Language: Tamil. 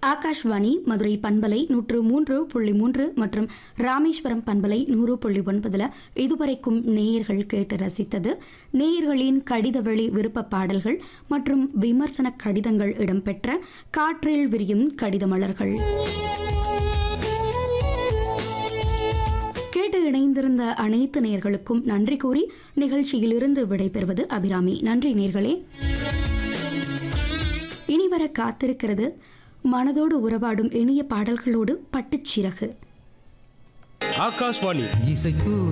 ஆகாஷ்வாணி மதுரை பண்பலை நூற்று மூன்று புள்ளி மூன்று மற்றும் ராமேஸ்வரம் பண்பலை நூறு புள்ளி ஒன்பதுல இதுவரைக்கும் நேயர்கள் கேட்டு ரசித்தது நேயர்களின் கடிதவழி விருப்ப பாடல்கள் மற்றும் விமர்சன கடிதங்கள் இடம்பெற்ற காற்றில் விரியும் கடித மலர்கள் கேட்டு இணைந்திருந்த அனைத்து நேயர்களுக்கும் நன்றி கூறி நிகழ்ச்சியிலிருந்து விடைபெறுவது அபிராமி நன்றி நேர்களே இனி வர காத்திருக்கிறது மனதோடு உறவாடும் இனிய பாடல்களோடு பட்டுச்சிறகு ஆகாஷ்வாணி இசைத்து